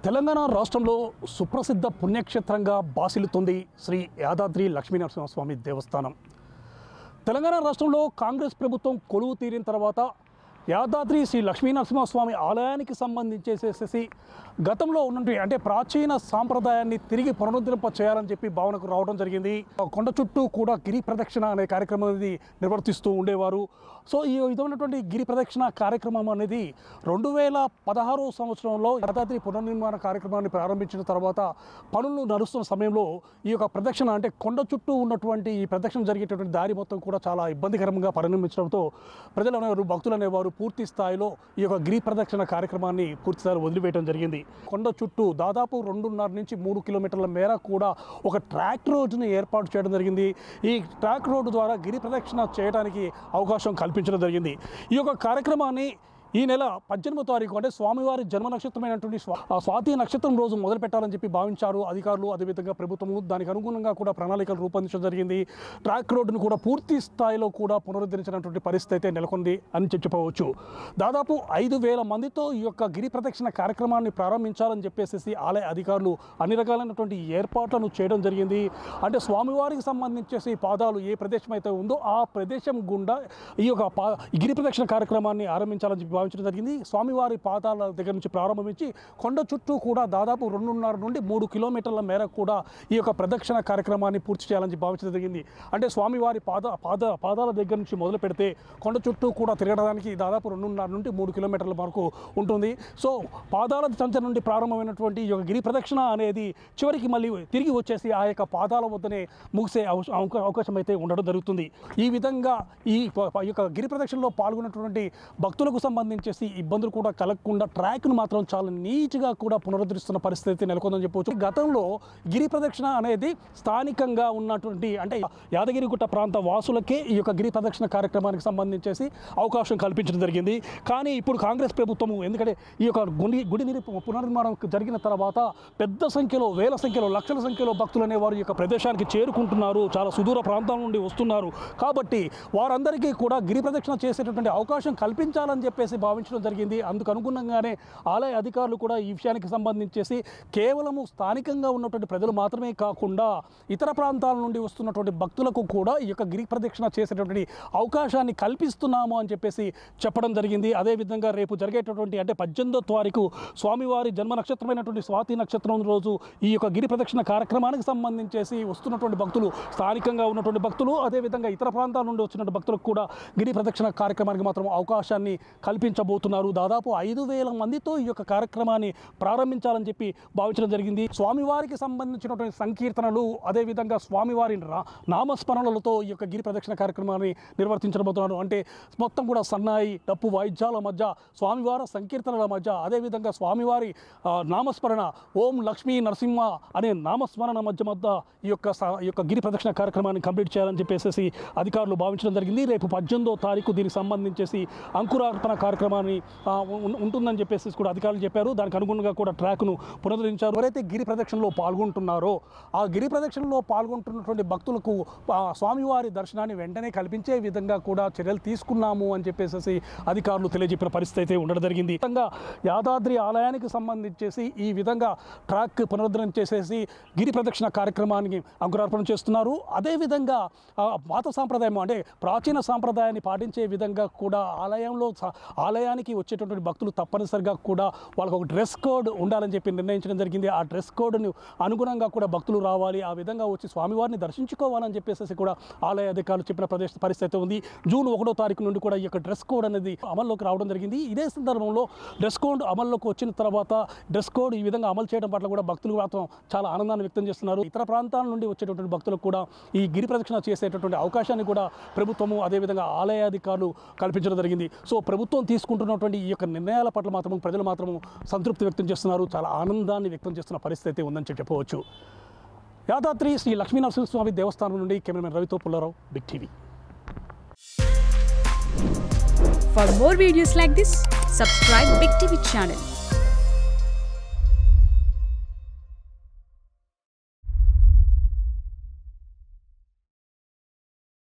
తెలంగాణ రాష్ట్రంలో సుప్రసిద్ధ పుణ్యక్షేత్రంగా బాసిల్లుతుంది శ్రీ యాదాద్రి లక్ష్మీనరసింహస్వామి దేవస్థానం తెలంగాణ రాష్ట్రంలో కాంగ్రెస్ ప్రభుత్వం కొలువు తీరిన తర్వాత యాదాద్రి శ్రీ లక్ష్మీనరసింహస్వామి ఆలయానికి సంబంధించేసేసి గతంలో ఉన్నటువంటి అంటే ప్రాచీన సాంప్రదాయాన్ని తిరిగి పునరుద్ధరింప చేయాలని చెప్పి భావనకు రావడం జరిగింది కొండ చుట్టూ కూడా గిరి ప్రదక్షిణ అనే కార్యక్రమం అనేది నిర్వర్తిస్తూ ఉండేవారు సో ఈ విధమైనటువంటి గిరి ప్రదక్షిణ కార్యక్రమం అనేది రెండు వేల పదహారు సంవత్సరంలో యాదాద్రి పునర్నిర్మాణ కార్యక్రమాన్ని ప్రారంభించిన తర్వాత పనులు నడుస్తున్న సమయంలో ఈ యొక్క ప్రదక్షిణ అంటే కొండ చుట్టూ ఉన్నటువంటి ఈ ప్రదక్షిణ జరిగేటటువంటి దారి మొత్తం కూడా చాలా ఇబ్బందికరంగా పరిణమించడంతో ప్రజలు అనేవారు భక్తులు అనేవారు పూర్తి స్థాయిలో ఈ యొక్క గిరి ప్రదక్షిణ కార్యక్రమాన్ని పూర్తి స్థాయిలో వదిలివేయడం జరిగింది కొండ చుట్టూ దాదాపు రెండున్నర నుంచి మూడు కిలోమీటర్ల మేర కూడా ఒక ట్రాక్ రోడ్డుని ఏర్పాటు చేయడం జరిగింది ఈ ట్రాక్ రోడ్డు ద్వారా గిరి ప్రదక్షిణ చేయడానికి అవకాశం కల్పించడం జరిగింది ఈ యొక్క కార్యక్రమాన్ని ఈ నెల పద్దెనిమిదో తారీఖు అంటే స్వామివారి జన్మ నక్షత్రమైనటువంటి స్వా ఆ స్వాతి నక్షత్రం రోజు మొదలు పెట్టాలని చెప్పి భావించారు అధికారులు అదేవిధంగా ప్రభుత్వము దానికి అనుగుణంగా కూడా ప్రణాళికలు రూపొందించడం జరిగింది ట్రాక్ రోడ్డును కూడా పూర్తి స్థాయిలో కూడా పునరుద్ధరించినటువంటి పరిస్థితి అయితే నెలకొంది అని చెప్పవచ్చు దాదాపు ఐదు వేల మందితో ఈ యొక్క గిరి ప్రదక్షిణ కార్యక్రమాన్ని ప్రారంభించాలని చెప్పేసి ఆలయ అధికారులు అన్ని రకాలైనటువంటి ఏర్పాట్లను చేయడం జరిగింది అంటే స్వామివారికి సంబంధించేసి పాదాలు ఏ ప్రదేశం అయితే ఉందో ఆ ప్రదేశం గుండా ఈ యొక్క పా గిరి ప్రదక్షిణ కార్యక్రమాన్ని ఆరంభించాలని చెప్పి భావించడం జరిగింది స్వామివారి పాదాల దగ్గర నుంచి ప్రారంభించి కొండ చుట్టూ కూడా దాదాపు రెండున్నర నుండి మూడు కిలోమీటర్ల మేరకు కూడా ఈ యొక్క ప్రదక్షిణ కార్యక్రమాన్ని పూర్తి చేయాలని చెప్పి భావించడం జరిగింది అంటే స్వామివారి పాద పాద పాదాల దగ్గర నుంచి మొదలు పెడితే కొండ చుట్టూ కూడా తిరగడానికి దాదాపు రెండున్నర నుండి మూడు కిలోమీటర్ల వరకు ఉంటుంది సో పాదాల సంచ నుండి ప్రారంభమైనటువంటి ఈ యొక్క గిరి ప్రదక్షిణ అనేది చివరికి మళ్ళీ తిరిగి వచ్చేసి ఆ యొక్క పాదాల వద్దనే ముగిసే అవస- అవకా- అవకాశం అయితే ఉండడం జరుగుతుంది ఈ విధంగా ఈ ప- ప- ఈ యొక్క గిరి ప్రదక్షిణలో పాల్గొన్నటువంటి భక్తులకు సంబంధించేసి ఇబ్బందులు కూడా కలగకుండా ట్రాక్ను మాత్రం చాలా నీట్గా కూడా పునరుద్ధరిస్తున్న పరిస్థితి అయితే నెలకొందని చెప్పవచ్చు గతంలో గిరి ప్రదక్షిణ అనేది స్థానికంగా ఉన్నటువంటి అంటే యాదగిరిగుట్ట ప్రాంత వాసులకే ఈ యొక్క గిరి ప్రదక్షిణ కార్యక్రమానికి సంబంధించేసి అవకాశం కల్పించడం జరిగింది కానీ ఇప్పుడు కాంగ్రెస్ ప్రభుత్వము ఎందుకంటే ఈ యొక్క గుడి గుడి నిర్ పునర్నిర్మాణం జరిగిన తర్వాత పెద్ద సంఖ్యలో వేల సంఖ్యలో లక్షల సంఖ్యలో భక్తులు అనేవారు ఈ యొక్క ప్రదేశానికి చేరుకుంటున్నారు చాలా సుదూర ప్రాంతాల నుండి వస్తున్నారు కాబట్టి వారందరికీ కూడా గిరి ప్రదక్షిణ చేసేటటువంటి అవకాశం కల్పించాలని చెప్పేసి భావించడం జరిగింది అందుకు అనుగుణంగానే ఆలయ అధికారులు కూడా ఈ విషయానికి సంబంధించేసి కేవలము స్థానికంగా ఉన్నటువంటి ప్రజలు మాత్రమే కాకుండా ఇతర ప్రాంతాల నుండి వస్తున్నటువంటి భక్తులకు కూడా ఈ యొక్క గిరి ప్రదక్షిణ చేసేటటువంటి అవకాశాన్ని కల్పిస్తున్నాము అని చెప్పేసి చెప్పడం జరిగింది అదేవిధంగా రేపు జరిగేటటువంటి అంటే పద్దెనిమిదో తారీఖు స్వామివారి జన్మ నక్షత్రమైనటువంటి స్వాతి నక్షత్రం రోజు ఈ యొక్క గిరి ప్రదక్షిణ కార్యక్రమానికి సంబంధించేసి వస్తున్నటువంటి భక్తులు స్థానికంగా ఉన్నటువంటి భక్తులు అదేవిధంగా ఇతర ప్రాంతాల నుండి వచ్చినటువంటి భక్తులకు కూడా గిరి ప్రదక్షిణ కార్యక్రమానికి మాత్రం అవకాశాన్ని కల్పించబోతున్నారు దాదాపు ఐదు వేల మందితో ఈ యొక్క కార్యక్రమాన్ని ప్రారంభించాలని చెప్పి భావించడం జరిగింది స్వామివారికి సంబంధించినటువంటి సంకీర్తనలు అదేవిధంగా స్వామివారి రా- నామస్మరణలతో ఈ యొక్క గిరి ప్రదక్షిణ కార్యక్రమాన్ని నిర్వర్తించబోతున్నారు అంటే మొత్తం కూడా సన్నాయి డప్పు వాయిద్యాల మధ్య స్వామివారి సంకీర్తనల మధ్య అదేవిధంగా స్వామివారి ఆ, నామస్మరణ ఓం లక్ష్మీ నరసింహ అనే నామస్మరణ మధ్య మధ్య ఈ యొక్క స- ఈ యొక్క గిరి ప్రదక్షిణ కార్యక్రమాన్ని కంప్లీట్ చేయాలని చెప్పేసి అధికారులు భావించడం జరిగింది రేపు పద్దెనిమిదో తారీఖు దీనికి సంబంధించేసి అంకురార్పణ కార్యక్రమాన్ని ఆ, ఉం- ఉంటుందని చెప్పేసి కూడా అధికారులు చెప్పారు దానికి అనుగుణంగా కూడా ట్రాక్ను పునరుద్ధరించారు ఎవరైతే గిరి ప్రదక్షిణలో పాల్గొంటున్నారో ఆ గిరి ప్రదక్షిణలో పాల్గొంటున్నటువంటి భక్తులకు ఆ, స్వామివారి దర్శనాన్ని వెంటనే కల్పించే విధంగా కూడా చర్యలు తీసుకున్నాము అని చెప్పేసి అధికారులు తెలియజెప్పిన పరిస్థితి అయితే ఉండడం జరిగింది విధంగా యాదాద్రి ఆలయానికి సంబంధించేసి ఈ విధంగా ట్రాక్ పునరుద్ధరణ చేసేసి గిరి ప్రదక్షిణ కార్యక్రమానికి అంకురార్పణ చేస్తున్నారు అదేవిధంగా ఆ, పాత సాంప్రదాయం అంటే ప్రాచీన సాంప్రదాయాన్ని పాటించే విధంగా కూడా ఆలయంలో స- ఆలయానికి వచ్చేటటువంటి భక్తులు తప్పనిసరిగా కూడా వాళ్ళకు ఒక డ్రెస్ కోడ్ ఉండాలని చెప్పి నిర్ణయించడం జరిగింది ఆ డ్రెస్ కోడ్ను అనుగుణంగా కూడా భక్తులు రావాలి ఆ విధంగా వచ్చి స్వామివారిని దర్శించుకోవాలని చెప్పేసి కూడా ఆలయ అధికారులు చెప్పిన ప్రదేశ పరిస్థితి ఉంది జూన్ ఒకటో తారీఖు నుండి కూడా ఈ యొక్క డ్రెస్ కోడ్ అనేది అమల్లోకి రావడం జరిగింది ఇదే సందర్భంలో డ్రెస్ కోడ్ అమల్లోకి వచ్చిన తర్వాత డ్రెస్ కోడ్ ఈ విధంగా అమలు చేయడం పట్ల కూడా భక్తులు మాత్రం చాలా ఆనందాన్ని వ్యక్తం చేస్తున్నారు ఇతర ప్రాంతాల నుండి వచ్చేటటువంటి భక్తులకు కూడా ఈ గిరి ప్రదక్షిణ చేసేటటువంటి అవకాశాన్ని కూడా ప్రభుత్వము అదేవిధంగా ఆలయ అధికారులు కల్పించడం జరిగింది సో ప్రభుత్వం తీసుకుంటున్నటువంటి ఈ యొక్క నిర్ణయాల పట్ల మాత్రం ప్రజలు మాత్రం సంతృప్తి వ్యక్తం చేస్తున్నారు చాలా ఆనందాన్ని వ్యక్తం చేస్తున్న పరిస్థితి అయితే ఉందని చెప్పి చెప్పవచ్చు యాదాద్రి శ్రీ లక్ష్మీనరసింహస్వామి దేవస్థానం నుండి కెమెరామెన్ రవితో Pullarao big TV For more videos like this, subscribe Big TV channel